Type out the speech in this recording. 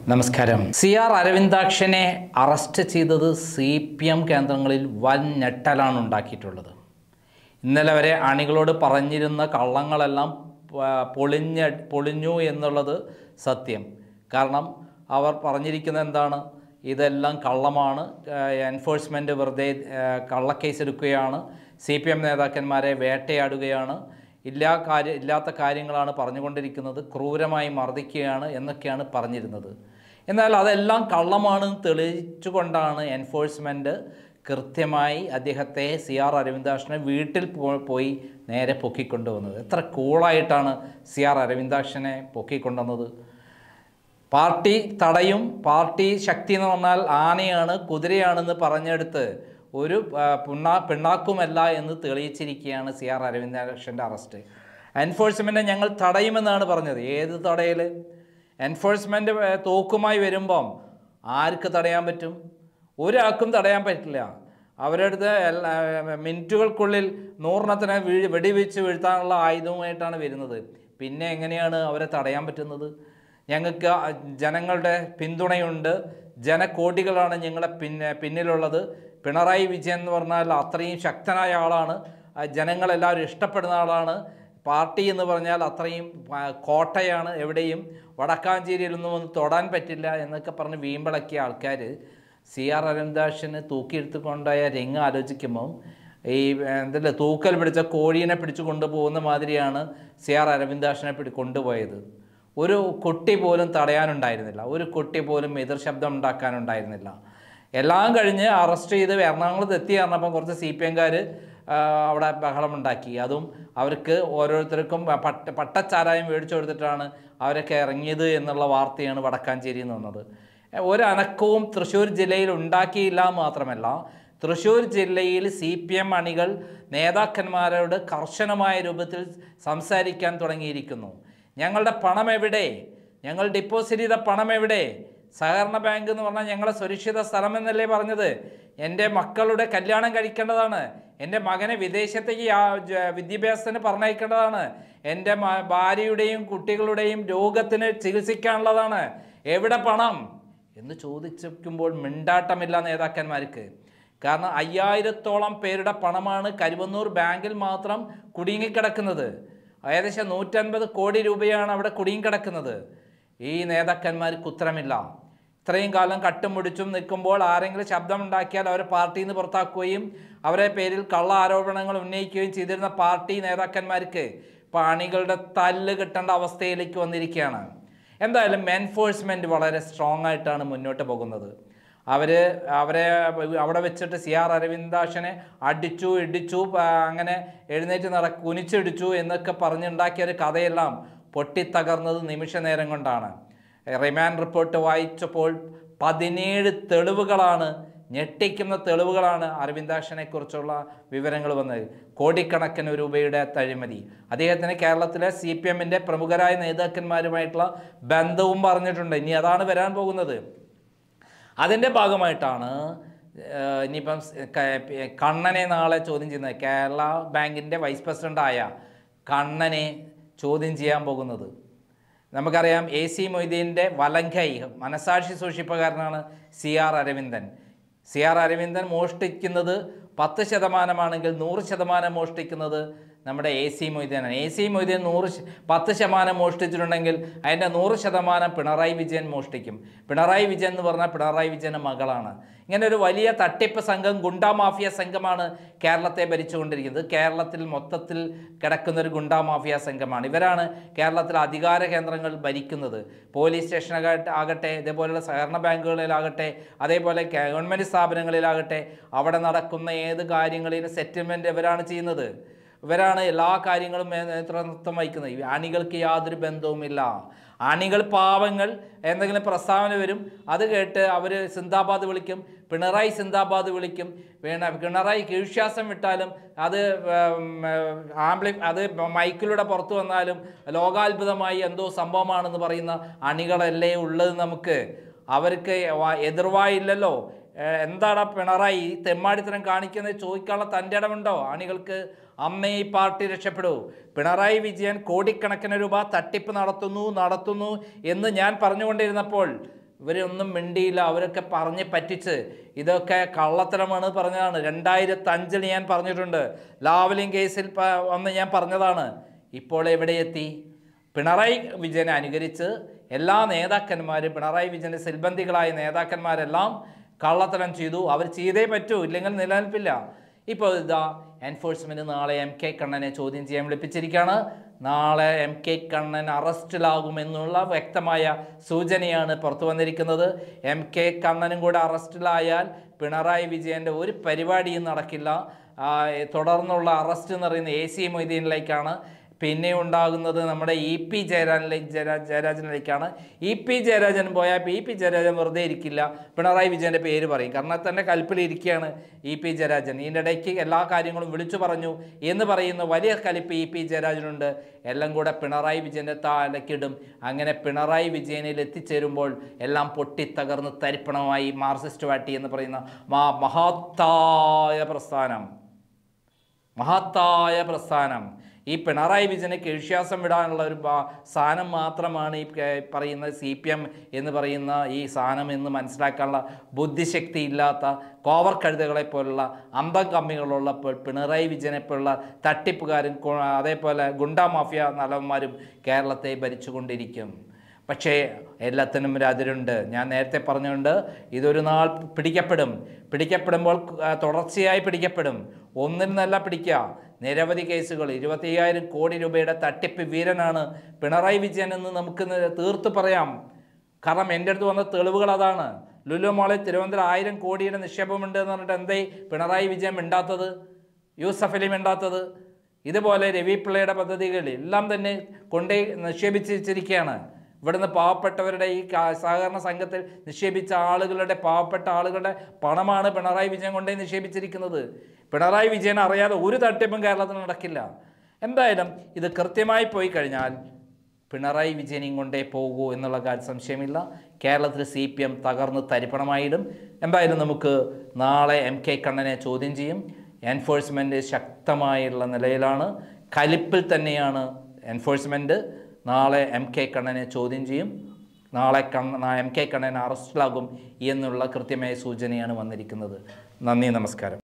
നമസ്കാരം C R അരവിന്ദാക്ഷനെ arrest ചെയ്തത് സി പി എം കേന്ദ്രങ്ങളിൽ വൻ ഞെട്ടലാണ് ഉണ്ടാക്കിയിട്ടുള്ളത് ഇന്നലെ വരെ അണികളോട് പറഞ്ഞിരുന്ന കള്ളങ്ങളെല്ലാം ആ, പൊളിഞ്ഞ പൊളിഞ്ഞു എന്നുള്ളത് സത്യം കാരണം അവർ പറഞ്ഞിരിക്കുന്നത് എന്താണ് ഇതെല്ലാം കള്ളമാണ് എൻഫോഴ്സ്മെൻറ്റ് വെറുതെ ആ, കള്ളക്കേസ് എടുക്കുകയാണ് സി പി എം നേതാക്കന്മാരെ വേട്ടയാടുകയാണ് ഇല്ലാ കാര്യ ഇല്ലാത്ത കാര്യങ്ങളാണ് പറഞ്ഞുകൊണ്ടിരിക്കുന്നത് ക്രൂരമായി മർദ്ദിക്കുകയാണ് എന്നൊക്കെയാണ് പറഞ്ഞിരുന്നത് എന്നാൽ അതെല്ലാം കള്ളമാണെന്ന് തെളിയിച്ചുകൊണ്ടാണ് എൻഫോഴ്സ്മെൻറ്റ് കൃത്യമായി അദ്ദേഹത്തെ സി ആർ അരവിന്ദാക്ഷനെ വീട്ടിൽ പോ- പോയി നേരെ പൊക്കിക്കൊണ്ടുവന്നത് എത്ര കൂളായിട്ടാണ് സി ആർ അരവിന്ദാക്ഷനെ പൊക്കിക്കൊണ്ടുവന്നത് പാർട്ടി തടയും പാർട്ടി ശക്തി എന്ന് പറഞ്ഞാൽ ആനയാണ് കുതിരയാണെന്ന് പറഞ്ഞെടുത്ത് ഒരു ആ, പിണ്ണാ പിണ്ണാക്കുമല്ല എന്ന് തെളിയിച്ചിരിക്കുകയാണ് സി ആർ അരവിന്ദാക്ഷൻ്റെ അറസ്റ്റ് എൻഫോഴ്സ്മെൻറ്റ് ഞങ്ങൾ തടയുമെന്നാണ് പറഞ്ഞത് ഏത് തടയൽ എൻഫോഴ്സ്മെൻറ്റ് തോക്കുമായി വരുമ്പം ആർക്ക് തടയാൻ പറ്റും ഒരാൾക്കും തടയാൻ പറ്റില്ല അവരുടെ അടുത്ത് എല്ലാ മിനിറ്റുകൾക്കുള്ളിൽ നൂറിനത്തിന് വീഴ് വെടിവെച്ച് വീഴ്ത്താനുള്ള ആയുധവുമായിട്ടാണ് വരുന്നത് പിന്നെ എങ്ങനെയാണ് അവരെ തടയാൻ പറ്റുന്നത് ഞങ്ങൾക്ക് ആ ജനങ്ങളുടെ പിന്തുണയുണ്ട് ജനകോടികളാണ് ഞങ്ങളെ പിന്നെ പിന്നിലുള്ളത് പിണറായി വിജയൻ എന്ന് പറഞ്ഞാൽ അത്രയും ശക്തനായ ആളാണ് ആ ജനങ്ങളെല്ലാവരും ഇഷ്ടപ്പെടുന്ന ആളാണ് പാർട്ടി എന്ന് പറഞ്ഞാൽ അത്രയും ആ, കോട്ടയാണ് എവിടെയും വടക്കാഞ്ചേരിയിലൊന്നും ഒന്ന് തൊടാൻ പറ്റില്ല എന്നൊക്കെ പറഞ്ഞ് വീമ്പിളക്കിയ ആൾക്കാർ സി ആർ അരവിന്ദാഷിന് തൂക്കിയെടുത്ത് കൊണ്ടുപോയ രംഗം ആലോചിക്കുമ്പം ഈ എന്തല്ല തൂക്കൽ പിടിച്ച കോഴീനെ പിടിച്ചു കൊണ്ടുപോകുന്ന മാതിരിയാണ് സി ആർ അരവിന്ദാഷിനെ പിടി കൊണ്ടുപോയത് ഒരു കുട്ടി പോലും തടയാനുണ്ടായിരുന്നില്ല ഒരു കുട്ടി പോലും എതിർ ശബ്ദം ഉണ്ടാക്കാനുണ്ടായിരുന്നില്ല എല്ലാം കഴിഞ്ഞ് അറസ്റ്റ് ചെയ്ത് എറണാകുളത്ത് എത്തി പറഞ്ഞപ്പം കുറച്ച് സി പി എംകാർ അവിടെ ബഹളമുണ്ടാക്കി അതും അവർക്ക് ഓരോരുത്തർക്കും പട്ട പട്ടച്ചാരായം മേടിച്ചു കൊടുത്തിട്ടാണ് അവരൊക്കെ ഇറങ്ങിയത് എന്നുള്ള വാർത്തയാണ് വടക്കാഞ്ചേരിയിൽ നിന്ന് വന്നത് ഒരനക്കവും തൃശ്ശൂർ ജില്ലയിൽ ഉണ്ടാക്കിയില്ല മാത്രമല്ല തൃശ്ശൂർ ജില്ലയിൽ സി പി എം അണികൾ നേതാക്കന്മാരോട് കർശനമായ രൂപത്തിൽ സംസാരിക്കാൻ തുടങ്ങിയിരിക്കുന്നു ഞങ്ങളുടെ പണം എവിടെ ഞങ്ങൾ ഡെപ്പോസിറ്റ് ചെയ്ത പണം എവിടെ സഹകരണ ബാങ്ക് എന്ന് പറഞ്ഞാൽ ഞങ്ങളെ സുരക്ഷിത സ്ഥലം എന്നല്ലേ പറഞ്ഞത് എൻ്റെ മക്കളുടെ കല്യാണം കഴിക്കേണ്ടതാണ് എൻ്റെ മകനെ വിദേശത്തേക്ക് യാ- ജ- വിദ്യാഭ്യാസത്തിന് പറഞ്ഞയക്കേണ്ടതാണ് എൻ്റെ മ- ഭാര്യയുടെയും കുട്ടികളുടെയും രോഗത്തിന് ചികിത്സിക്കാനുള്ളതാണ് എവിടെ പണം എന്ന് ചോദിച്ചിരിക്കുമ്പോൾ മിണ്ടാട്ടമില്ല നേതാക്കന്മാർക്ക് കാരണം അയ്യായിരത്തോളം പേരുടെ പണമാണ് കരുവന്നൂർ ബാങ്കിൽ മാത്രം കുടുങ്ങിക്കിടക്കുന്നത് ഏകദേശം നൂറ്റൻപത് കോടി രൂപയാണ് അവിടെ കുടുങ്ങിക്കിടക്കുന്നത് ഈ നേതാക്കന്മാർക്ക് ഉത്തരമില്ല ഇത്രയും കാലം കട്ടും മുടിച്ചും നിൽക്കുമ്പോൾ ആരെങ്കിലും ശബ്ദമുണ്ടാക്കിയാൽ അവരെ പാർട്ടിയിൽ നിന്ന് പുറത്താക്കുകയും അവരെ പേരിൽ കള്ള ആരോപണങ്ങൾ ഉന്നയിക്കുകയും ചെയ്തിരുന്ന പാർട്ടി നേതാക്കന്മാർക്ക് ഇപ്പോൾ അണികളുടെ തല്ല് കിട്ടേണ്ട അവസ്ഥയിലേക്ക് വന്നിരിക്കുകയാണ് എന്തായാലും എൻഫോഴ്സ്മെൻറ്റ് വളരെ സ്ട്രോങ് ആയിട്ടാണ് മുന്നോട്ട് പോകുന്നത് അവർ അവരെ അവിടെ വെച്ചിട്ട് സി ആർ അരവിന്ദാക്ഷനെ അടിച്ചു ഇടിച്ചു ആ, അങ്ങനെ എഴുന്നേറ്റ് നട കുനിച്ചിടിച്ചു എന്നൊക്കെ പറഞ്ഞുണ്ടാക്കിയ ഒരു കഥയെല്ലാം പൊട്ടിത്തകർന്നത് നിമിഷ നേരം കൊണ്ടാണ് റിമാൻഡ് റിപ്പോർട്ട് വായിച്ചപ്പോൾ പതിനേഴ് തെളിവുകളാണ് ഞെട്ടിക്കുന്ന തെളിവുകളാണ് അരവിന്ദാക്ഷനെ കുറിച്ചുള്ള വിവരങ്ങൾ വന്നത് കോടിക്കണക്കിന് രൂപയുടെ തഴിമതി അദ്ദേഹത്തിന് കേരളത്തിലെ സി പി എമ്മിൻ്റെ പ്രമുഖരായ നേതാക്കന്മാരുമായിട്ടുള്ള ബന്ധവും പറഞ്ഞിട്ടുണ്ട് ഇനി അതാണ് വരാൻ പോകുന്നത് അതിൻ്റെ ഭാഗമായിട്ടാണ് ഏഹ്, ഇനിയിപ്പം സ് ക- പി- കണ്ണനെ നാളെ ചോദ്യം ചെയ്യുന്നത് കേരള ബാങ്കിൻ്റെ വൈസ് പ്രസിഡൻ്റായ കണ്ണനെ ചോദ്യം ചെയ്യാൻ പോകുന്നത് നമുക്കറിയാം എ സി മൊയ്തീൻ്റെ വലങ്കൈ മനസാക്ഷി സൂക്ഷിപ്പുകാരനാണ് C R Aravindan C R Aravindan മോഷ്ടിക്കുന്നത് പത്ത് ശതമാനമാണെങ്കിൽ നൂറ് ശതമാനം മോഷ്ടിക്കുന്നത് നമ്മുടെ എ സി മൊയ്തീനാണ് എ സി മൊയ്തീൻ നൂറ് ശ- പത്ത് ശതമാനം മോഷ്ടിച്ചിട്ടുണ്ടെങ്കിൽ അതിൻ്റെ നൂറ് ശതമാനം പിണറായി വിജയൻ മോഷ്ടിക്കും പിണറായി വിജയൻ എന്ന് പറഞ്ഞാൽ പിണറായി വിജയൻ്റെ മകളാണ് ഇങ്ങനെ ഒരു വലിയ തട്ടിപ്പ് സംഘം ഗുണ്ടാ മാഫിയ സംഘമാണ് കേരളത്തെ ഭരിച്ചുകൊണ്ടിരിക്കുന്നത് കേരളത്തിൽ മൊത്തത്തിൽ കിടക്കുന്ന ഒരു ഗുണ്ടാ മാഫിയ സംഘമാണ് ഇവരാണ് കേരളത്തിലെ അധികാര കേന്ദ്രങ്ങൾ ഭരിക്കുന്നത് പോലീസ് സ്റ്റേഷനാകട്ടെ ആകട്ടെ ഇതേപോലെയുള്ള സഹകരണ ബാങ്കുകളിലാകട്ടെ അതേപോലെ ഗവൺമെൻറ് സ്ഥാപനങ്ങളിലാകട്ടെ അവിടെ നടക്കുന്ന ഏത് കാര്യങ്ങളിലും സെറ്റിൽമെൻറ്റ് ഇവരാണ് ചെയ്യുന്നത് ഇവരാണ് എല്ലാ കാര്യങ്ങളും മേ- നേതൃത്വം വഹിക്കുന്നത് ഈ അണികൾക്ക് യാതൊരു ബന്ധവുമില്ല അണികൾ പാവങ്ങൾ എന്തെങ്കിലും പ്രസ്താവന വരും അത് കേട്ട് അവർ സിന്ദാബാദ് വിളിക്കും പിണറായി സിന്ദാബാദ് വിളിക്കും പിന്നെ പിണറായി കീഴ്ശ്വാസം വിട്ടാലും അത് ഉം, ആംപ്ലി അത് മൈക്കിലൂടെ പുറത്തു വന്നാലും ലോകാത്ഭുതമായി എന്തോ സംഭവമാണെന്ന് പറയുന്ന അണികളല്ലേ ഉള്ളത് നമുക്ക് അവർക്ക് വ- എതിർവായില്ലല്ലോ ഏഹ് എന്താണ് പിണറായി ഈ തെമ്മാടിത്തരം കാണിക്കുന്നത് ചോദിക്കാനുള്ള തൻ്റെ ഇടമുണ്ടോ അണികൾക്ക് അമ്മേ ഈ പാർട്ടി രക്ഷപ്പെടൂ പിണറായി വിജയൻ കോടിക്കണക്കിന് രൂപ തട്ടിപ്പ് നടത്തുന്നു നടത്തുന്നു എന്ന് ഞാൻ പറഞ്ഞുകൊണ്ടിരുന്നപ്പോൾ ഇവരൊന്നും മിണ്ടിയില്ല അവരൊക്കെ പറഞ്ഞ് പറ്റിച്ച് ഇതൊക്കെ കള്ളത്തരമാണ് പറഞ്ഞതാണ് രണ്ടായിരത്തി അഞ്ചിൽ ഞാൻ പറഞ്ഞിട്ടുണ്ട് ലാവലിംഗ് കേസിൽ പ- വന്ന് ഞാൻ പറഞ്ഞതാണ് ഇപ്പോൾ എവിടെ എത്തി പിണറായി വിജയനെ അനുകരിച്ച് എല്ലാ നേതാക്കന്മാരും പിണറായി വിജയൻ്റെ സിൽബന്ധികളായ നേതാക്കന്മാരെല്ലാം കള്ളത്തരം ചെയ്തു അവർ ചെയ്തേ പറ്റൂ ഇല്ലെങ്കിൽ നിലനിൽപ്പില്ല ഇപ്പോൾ ഇതാ എൻഫോഴ്സ്മെൻറ്റ് നാളെ എം കെ കണ്ണനെ ചോദ്യം ചെയ്യാൻ വിളിപ്പിച്ചിരിക്കുകയാണ് നാളെ എം കെ കണ്ണൻ അറസ്റ്റിലാകുമെന്നുള്ള വ്യക്തമായ സൂചനയാണ് പുറത്തു വന്നിരിക്കുന്നത് എം കെ കണ്ണനും കൂടെ അറസ്റ്റിലായാൽ പിണറായി വിജയൻ്റെ ഒരു പരിപാടിയും നടക്കില്ല ആ, തുടർന്നുള്ള അറസ്റ്റ് എന്ന് പറയുന്നത് എ സി മൊയ്തീനിലേക്കാണ് പിന്നെ ഉണ്ടാകുന്നത് നമ്മുടെ ഇ പി ജയരാജനിലേക്ക് ജയരാ ജയരാജനിലേക്കാണ് ഇ പി ജയരാജൻ പോയാൽ ഇ പി ജയരാജൻ വെറുതെ ഇരിക്കില്ല പിണറായി വിജയൻ്റെ പേര് പറയും കാരണം തന്നെ കലിപ്പിലിരിക്കുകയാണ് ഇ പി ജയരാജൻ ഇതിൻ്റെ ഇടയ്ക്ക് എല്ലാ കാര്യങ്ങളും വിളിച്ചു പറഞ്ഞു എന്ന് പറയുന്ന വലിയ കലിപ്പ് ഇ പി ജയരാജനുണ്ട് എല്ലാം കൂടെ പിണറായി വിജയൻ്റെ താലക്കിടും അങ്ങനെ പിണറായി വിജയനിൽ എത്തിച്ചേരുമ്പോൾ എല്ലാം പൊട്ടിത്തകർന്ന് തരിപ്പണമായി മാർക്സിസ്റ്റ് പാർട്ടി എന്ന് പറയുന്ന മാ മഹത്തായ പ്രസ്ഥാനം മഹത്തായ പ്രസ്ഥാനം ഈ പിണറായി വിജയനെ കീഴ്ശ്വാസം വിടാനുള്ള ഒരു ബാ- സാധനം മാത്രമാണ് ഈ കേ- പറയുന്ന സി പി എം എന്ന് പറയുന്ന ഈ സാധനം എന്ന് മനസ്സിലാക്കാനുള്ള ബുദ്ധിശക്തി ഇല്ലാത്ത കോവർ കഴുതകളെ പോലുള്ള അന്തം കമ്മികളുള്ള പി- പിണറായി വിജയനെ പോലുള്ള തട്ടിപ്പുകാരും കൊ- അതേപോലെ ഗുണ്ടാ മാഫിയ നലവന്മാരും കേരളത്തെ ഭരിച്ചുകൊണ്ടിരിക്കും പക്ഷേ എല്ലാത്തിനും ഒരു അതിരുണ്ട് ഞാൻ നേരത്തെ പറഞ്ഞുകൊണ്ട് ഇതൊരു നാൾ പിടിക്കപ്പെടും പിടിക്കപ്പെടുമ്പോൾ ആ, തുടർച്ചയായി പിടിക്കപ്പെടും ഒന്നിൽ നിന്നല്ല പിടിക്കുക നിരവധി കേസുകൾ ഇരുപത്തയ്യായിരം കോടി രൂപയുടെ തട്ടിപ്പ് വീരനാണ് പിണറായി വിജയൻ എന്ന് നമുക്ക് ന- തീർത്ത് പറയാം കാരണം എൻ്റെ അടുത്ത് വന്ന തെളിവുകൾ അതാണ് ലുലു മോളിൽ തിരുവനന്തപുരം ആയിരം കോടിയുടെ നിക്ഷേപമുണ്ട് എന്ന് പറഞ്ഞിട്ട് എന്തേ പിണറായി വിജയൻ മിണ്ടാത്തത് യൂസഫ് അലി മിണ്ടാത്തത് ഇതുപോലെ രവി പിള്ളയുടെ പദ്ധതികൾ എല്ലാം തന്നെ കൊണ്ടേ നിക്ഷേപിച്ച് വെച്ചിരിക്കുകയാണ് ഇവിടുന്ന് പാവപ്പെട്ടവരുടെ ഈ കാ- സഹകരണ സംഘത്തിൽ നിക്ഷേപിച്ച ആളുകളുടെ പാവപ്പെട്ട ആളുകളുടെ പണമാണ് പിണറായി വിജയൻ കൊണ്ടേ നിക്ഷേപിച്ചിരിക്കുന്നത് പിണറായി വിജയൻ അറിയാതെ ഒരു തട്ടിപ്പും കേരളത്തിൽ നടക്കില്ല എന്തായാലും ഇത് കൃത്യമായി പോയി കഴിഞ്ഞാൽ പിണറായി വിജയനെയും കൊണ്ടേ പോകൂ എന്നുള്ള കാര്യം സംശയമില്ല കേരളത്തിൽ സി പി എം തകർന്ന് തരിപ്പണമായിടും എന്തായാലും നമുക്ക് നാളെ എം കെ കണ്ണനെ ചോദ്യം ചെയ്യും എൻഫോഴ്സ്മെൻറ്റ് ശക്തമായുള്ള നിലയിലാണ് കലിപ്പിൽ തന്നെയാണ് എൻഫോഴ്സ്മെൻറ്റ് നാളെ എം കെ കണ്ണനെ ചോദ്യം ചെയ്യും നാളെ കണ്ണ എം കെ കണ്ണൻ അറസ്റ്റിലാകും എന്നുള്ള കൃത്യമായ സൂചനയാണ് വന്നിരിക്കുന്നത് നന്ദി നമസ്കാരം